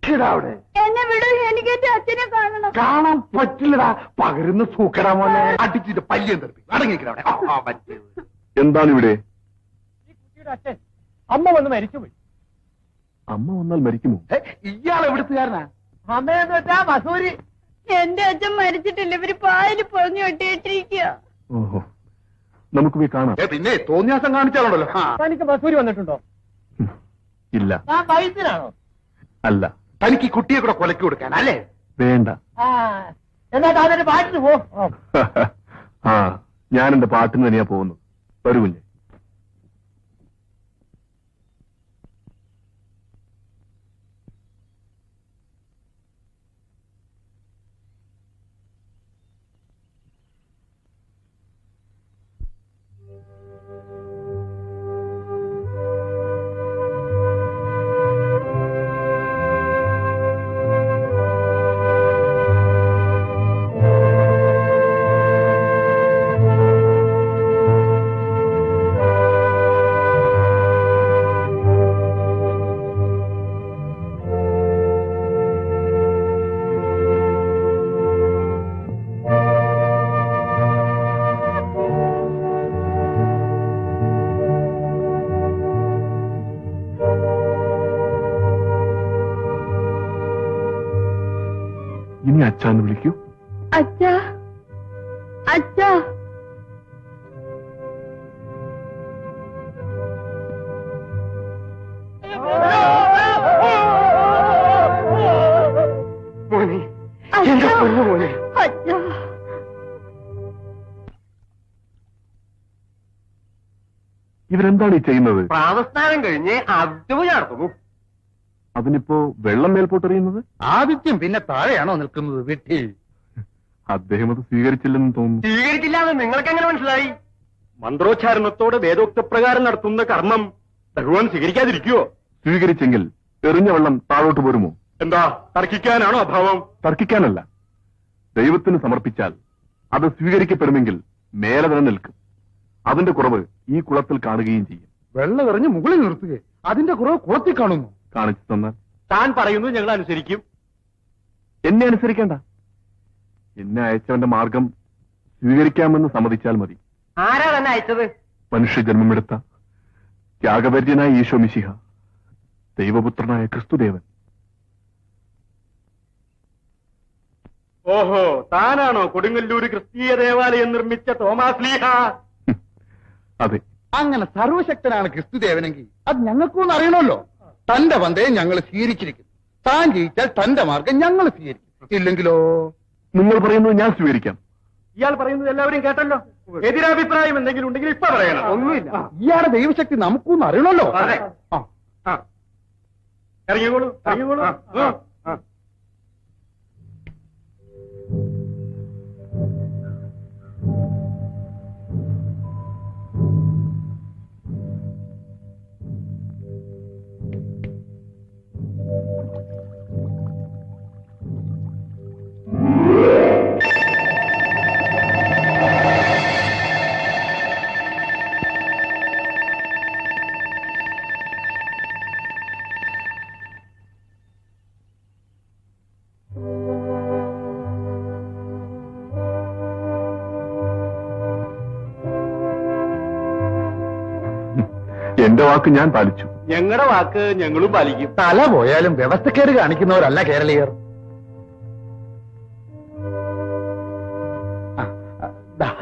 നിൽക്കടാ അവിടെ എന്നെ വിടൂ എനിക്ക് എന്റെ അച്ഛനെ കാണണം കാണാൻ പറ്റില്ലടാ പകരുന്ന സൂക്കടാ മോനെ അടിച്ചിട്ട് പല്യം തെറിപ്പി അടങ്ങിക്കട അവിടെ ആ, ആ, പറ്റിയത്. എന്താണ് ഇവിടെ ഈ കുട്ടിയുടെ അച്ഛൻ അമ്മ വന്ന് മരിച്ചുപോയി അമ്മ വന്നാൽ മരിക്കുമോ ഏ, ഇയാൾ എവിടുത്തുകാരനാ അമ്മയെന്ന് വെച്ചാ മസൂരി എന്റെ അച്ഛൻ മരിച്ചിട്ടില്ല ഇവര് പായല് പൊറഞ്ഞു വെട്ടിയിട്ടിരിക്കുക ഓഹോ നമുക്ക് പോയി കാണാം ഏ, പിന്നെ തോന്നിയാസം കാണിച്ചാലുണ്ടല്ലോ ആ. തനിക്ക് മസൂരി വന്നിട്ടുണ്ടോ ഉം. ഇല്ല താൻ വൈദ്യനാണോ അല്ല തനിക്ക് ഈ കുട്ടിയെ കൂടെ കൊലക്കി കൊടുക്കാൻ അല്ലേ വേണ്ട ആ എന്നാ താനൊരു പാട്ടിന് പോ ഓ. ആ ഞാൻ എന്റെ പാട്ടിന് തന്നെയാ പോകുന്നത് വരൂ കുഞ്ഞെ ഇനി അച്ഛാന്ന് വിളിക്കൂ അച്ഛാ അച്ഛാ മോനെ എന്റെ പൊന്നു മോനെ അച്ഛാ ഇവരെന്താണ് ഈ ചെയ്യുന്നത് പ്രാതസ്ഥാനം കഴിഞ്ഞ് അദ്ഭുത നടത്തുന്നു അതിനിപ്പോ വെള്ളം മേൽപോട്ടെറിയുന്നത് ആദിത്യം പിന്നെ താഴെയാണോ നിൽക്കുന്നത് വെട്ടി അദ്ദേഹം അത് സ്വീകരിച്ചില്ലെന്ന് തോന്നുന്നു സ്വീകരിച്ചില്ലാന്ന് നിങ്ങൾക്ക് എങ്ങനെ മനസ്സിലായി മന്ത്രോച്ചാരണത്തോടെ വേദോക്തപ്രകാരം നടത്തുന്ന കർമ്മം ഭഗവാൻ സ്വീകരിക്കാതിരിക്കുവോ സ്വീകരിച്ചെങ്കിൽ എറിഞ്ഞ വെള്ളം താഴോട്ട് പോരുമോ എന്താ തർക്കിക്കാനാണോ അഭാവം തർക്കിക്കാനല്ല ദൈവത്തിന് സമർപ്പിച്ചാൽ അത് സ്വീകരിക്കപ്പെടുമെങ്കിൽ മേലെ തന്നെ നിൽക്കും അതിന്റെ കുറവ് ഈ കുളത്തിൽ കാണുകയും ചെയ്യും വെള്ളം എറിഞ്ഞ് മുകളിൽ നിർത്തുക അതിന്റെ കുറവ് കുളത്തിൽ കാണുന്നു കാണിച്ചു തന്നാൽ താൻ പറയുന്നത് ഞങ്ങൾ അനുസരിക്കും എന്നെ അനുസരിക്കേണ്ട എന്നെ അയച്ചവന്റെ മാർഗം സ്വീകരിക്കാമെന്ന് സമ്മതിച്ചാൽ മതി ആരാ തന്നെ അയച്ചത് മനുഷ്യജന്മമെടുത്ത ത്യാഗപര്യനായ ഈശോ മിശിഹ ദൈവപുത്രനായ ക്രിസ്തുദേവൻ ഓഹോ താനാണോ കൊടുങ്ങല്ലൂര് ക്രിസ്തീയ ദേവാലയം നിർമ്മിച്ച തോമാസ് ലീഹ ഹും. അതെ അങ്ങനെ സർവശക്തനാണ് ക്രിസ്തുദേവനെങ്കിൽ അത് ഞങ്ങൾക്കൊന്നും അറിയണമല്ലോ തന്റെ പന്തയെ ഞങ്ങൾ സ്വീകരിച്ചിരിക്കുന്നു താൻ ജയിച്ചാൽ തന്റെ മാർഗം ഞങ്ങൾ സ്വീകരിക്കും ഇല്ലെങ്കിലോ നിങ്ങൾ പറയുന്നത് ഞാൻ സ്വീകരിക്കാം ഇയാൾ പറയുന്നത് എല്ലാവരും കേട്ടല്ലോ എതിരഭിപ്രായം എന്തെങ്കിലും ഉണ്ടെങ്കിൽ ഇപ്പൊ പറയണം ഒന്നുമില്ല ഇയാളുടെ ദൈവശക്തി നമുക്കൊന്നും അറിയണമല്ലോ അതെ. ആ. ആ. ഇറങ്ങിക്കോളൂ ഇറങ്ങിക്കോളൂ ആ, ആ, ആ. ആ. എന്റെ വാക്ക് ഞാൻ പാലിച്ചു ഞങ്ങളുടെ വാക്ക് ഞങ്ങളും പാലിക്കും തല പോയാലും വ്യവസ്ഥക്കേട് കാണിക്കുന്നവരല്ല കേരളീയർ ആ, ആ, ദാ.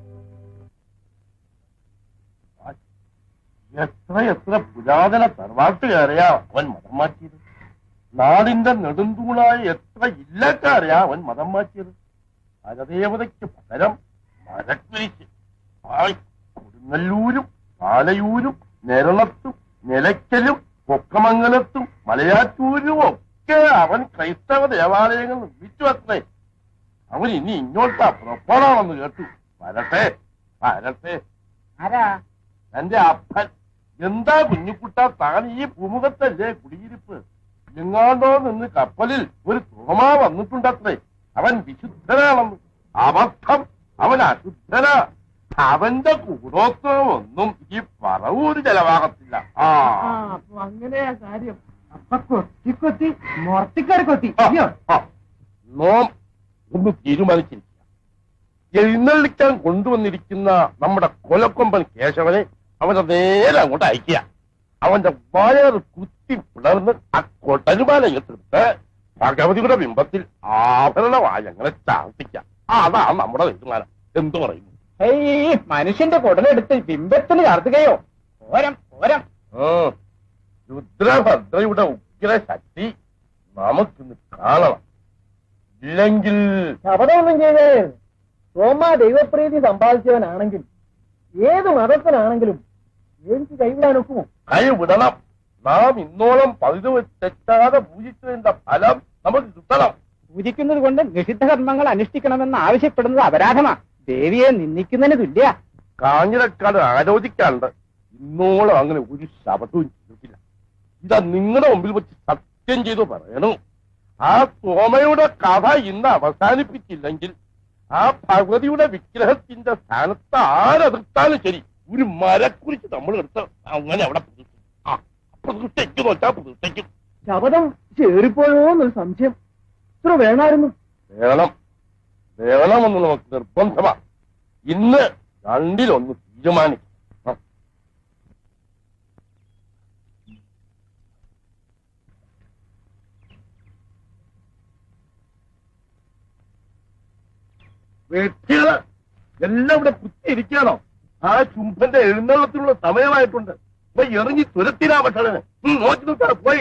എത്ര എത്ര പുരാതന തറവാട്ടുകാരെയാ അവൻ മതം മാറ്റിയത് നാടിന്റെ നെടുന്തൂണായ എത്ര ഇല്ലക്കാരെയാ അവൻ മതം മാറ്റിയത് പരദേവതയ്ക്ക് പകരം മരക്കുരിശ് ആയ്, കൊടുങ്ങല്ലൂരും പാലയൂരും നെരളത്തും നിലയ്ക്കലും പൊക്കമംഗലത്തും മലയാറ്റൂരും ഒക്കെ അവൻ ക്രൈസ്തവ ദേവാലയങ്ങൾ നിർമ്മിച്ചു അത്രേ അവൻ ഇനി ഇങ്ങോട്ടാ പുറപ്പാടാണെന്ന് കേട്ടു വരട്ടെ വരട്ടെ ആരാ എന്റെ അപ്പൻ എന്താ കുഞ്ഞുകുട്ട താൻ ഈ ഭൂമുഖത്തല്ലേ കുടിയിരിപ്പ് എങ്ങാണ്ടോ നിന്ന് കപ്പലിൽ ഒരു തോമാ വന്നിട്ടുണ്ടത്രേ അവൻ വിശുദ്ധനാണെന്ന് അബദ്ധം അവൻ അശുദ്ധനാ അവന്റെ കൂടോത്രമൊന്നും ഈ പറവൂര് ചെലവാകത്തില്ല ആ അപ്പൊ അങ്ങനെയാ കാര്യം അപ്പൊ കൊത്തി കൊത്തി മുറത്തിക്കറി കൊത്തി ആ, അയ്യോ ആ. നോം ഒന്ന് തീരുമാനിച്ചിരിക്കുക എഴുന്നള്ളിക്കാൻ കൊണ്ടുവന്നിരിക്കുന്ന നമ്മുടെ കൊലക്കൊമ്പൻ കേശവനെ അവന്റെ നേരെ അങ്ങോട്ട് അയക്കുക അവന്റെ വയറ് കുത്തി പിളർന്ന് ആ കൊട്ടരുമാല എടുത്ത് ഭഗവതിയുടെ ബിംബത്തിൽ ആഭരണമായി അങ്ങനെ ചാർത്തിക്കാം അതാണ് നമ്മുടെ തീരുമാനം എന്തു പറയുന്നു ഏയ് മനുഷ്യന്റെ കുടലെടുത്ത് ബിംബത്തിന് ചാർത്തുകയോ ഓരം ഓരം ആ, രുദ്രഭദ്രയുടെ ഉഗ്ര ശക്തി നമുക്കിന്ന് കാണണം ഇല്ലെങ്കിൽ ശപഥമൊന്നും ചെയ്തേ സോമ ദൈവപ്രീതി സമ്പാദിച്ചവനാണെങ്കിൽ ഏത് മതത്തിനാണെങ്കിലും എനിക്ക് കൈവിടാൻ ഒക്കുമോ കൈ വിടണം നാം ഇന്നോളം പതിവ് തെറ്റാതെ പൂജിച്ചതിന്റെ ഫലം നമുക്ക് കിട്ടണം പൂജിക്കുന്നത് കൊണ്ട് നിഷിദ്ധ കർമ്മങ്ങൾ അനുഷ്ഠിക്കണമെന്ന് ആവശ്യപ്പെടുന്നത് അപരാധമാ ദേവിയെ നിന്ദിക്കുന്നതിന് തുല്യ കാഞ്ഞിരക്കാട് ആലോചിക്കാണ്ട് ഇന്നോളം അങ്ങനെ ഒരു ശബ്ദവും ചെയ്തിട്ടില്ല ഇതാ നിങ്ങളുടെ മുമ്പിൽ വെച്ച് സത്യം ചെയ്തു പറയണു ആ സോമയുടെ കഥ ഇന്ന് അവസാനിപ്പിച്ചില്ലെങ്കിൽ ആ ഭഗവതിയുടെ വിഗ്രഹത്തിന്റെ സ്ഥാനത്ത് ആരെതിർത്താലും ശരി ഒരു മരക്കുറിച്ച് നമ്മൾ എടുത്ത് അങ്ങനെ അവിടെ പ്രതിഷ്ഠിക്കും ആ പ്രതിഷ്ഠയ്ക്കും വെച്ചാൽ പ്രതിഷ്ഠയ്ക്കും ശപഥം ചേറിപ്പോയോ എന്നൊരു സംശയം ഇത്ര വേണമായിരുന്നു വേണം വേണമെന്ന് നമുക്ക് നിർബന്ധമാണ് ഇന്ന് രണ്ടിലൊന്ന് തീരുമാനിക്കും ആ. വെട്ടികള് എല്ലാം ഇവിടെ കുത്തിയിരിക്കണോ ആ ചുംബന്റെ എഴുന്നള്ളത്തിനുള്ള സമയമായിട്ടുണ്ട് ഇപ്പൊ എറിഞ്ഞി തുരത്തിനാ ഭക്ഷണന് നോക്കി നോക്കാ പോയി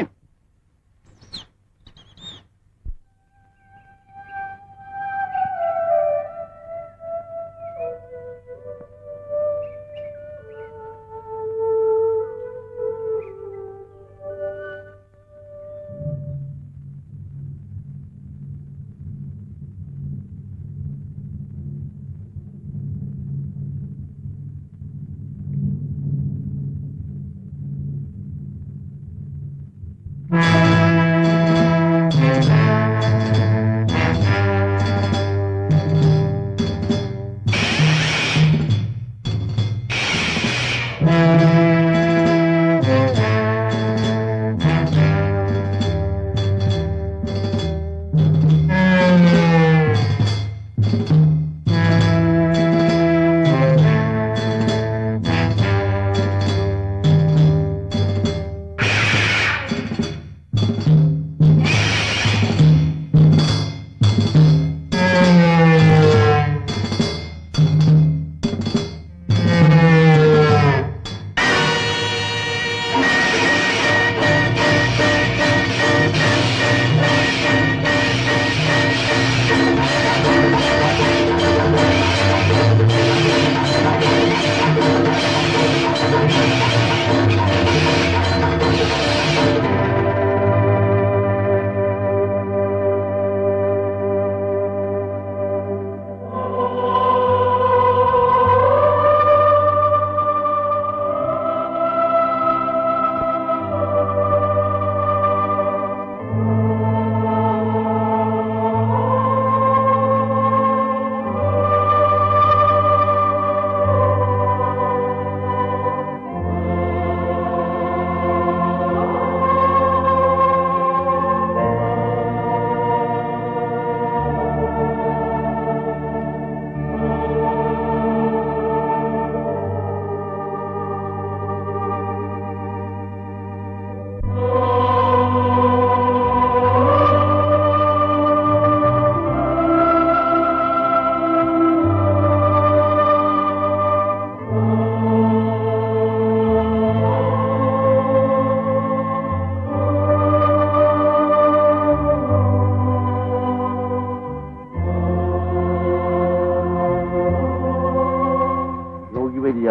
യോഗി വരിയ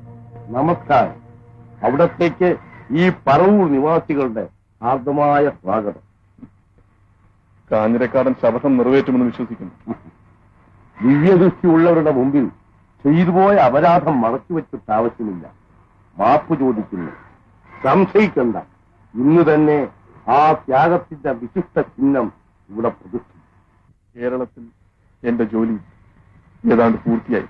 നമസ്കാരം അവിടത്തേക്ക് ഈ പറവൂർ നിവാസികളുടെ ആർദ്രമായ സ്വാഗതം കാഞ്ഞിരക്കാടൻ ശപഥം നിറവേറ്റുമെന്ന് വിശ്വസിക്കുന്നു ദിവ്യദൃഷ്ടിയുള്ളവരുടെ മുമ്പിൽ ചെയ്തുപോയ അപരാധം മറച്ചുവെച്ചിട്ട് ആവശ്യമില്ല മാപ്പ് ചോദിക്കുന്നു സംശയിക്കണ്ട ഇന്ന് തന്നെ ആ ത്യാഗത്തിന്റെ വിശിഷ്ട ചിഹ്നം ഇവിടെ പ്രതിഷ്ഠിക്കും കേരളത്തിൽ എന്റെ ജോലി ഏതാണ്ട് പൂർത്തിയായി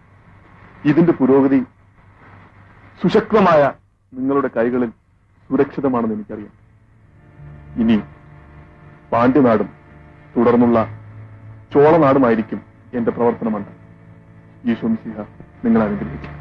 ഇതിന്റെ പുരോഗതി സുശക്തമായ നിങ്ങളുടെ കൈകളിൽ സുരക്ഷിതമാണെന്ന് എനിക്കറിയാം ഇനി പാണ്ഡ്യനാടും തുടർന്നുള്ള ചോളനാടുമായിരിക്കും എന്റെ പ്രവർത്തനമണ്ഡലം ഈശോ മിശിഹ നിങ്ങൾ അനുഗ്രഹിക്കും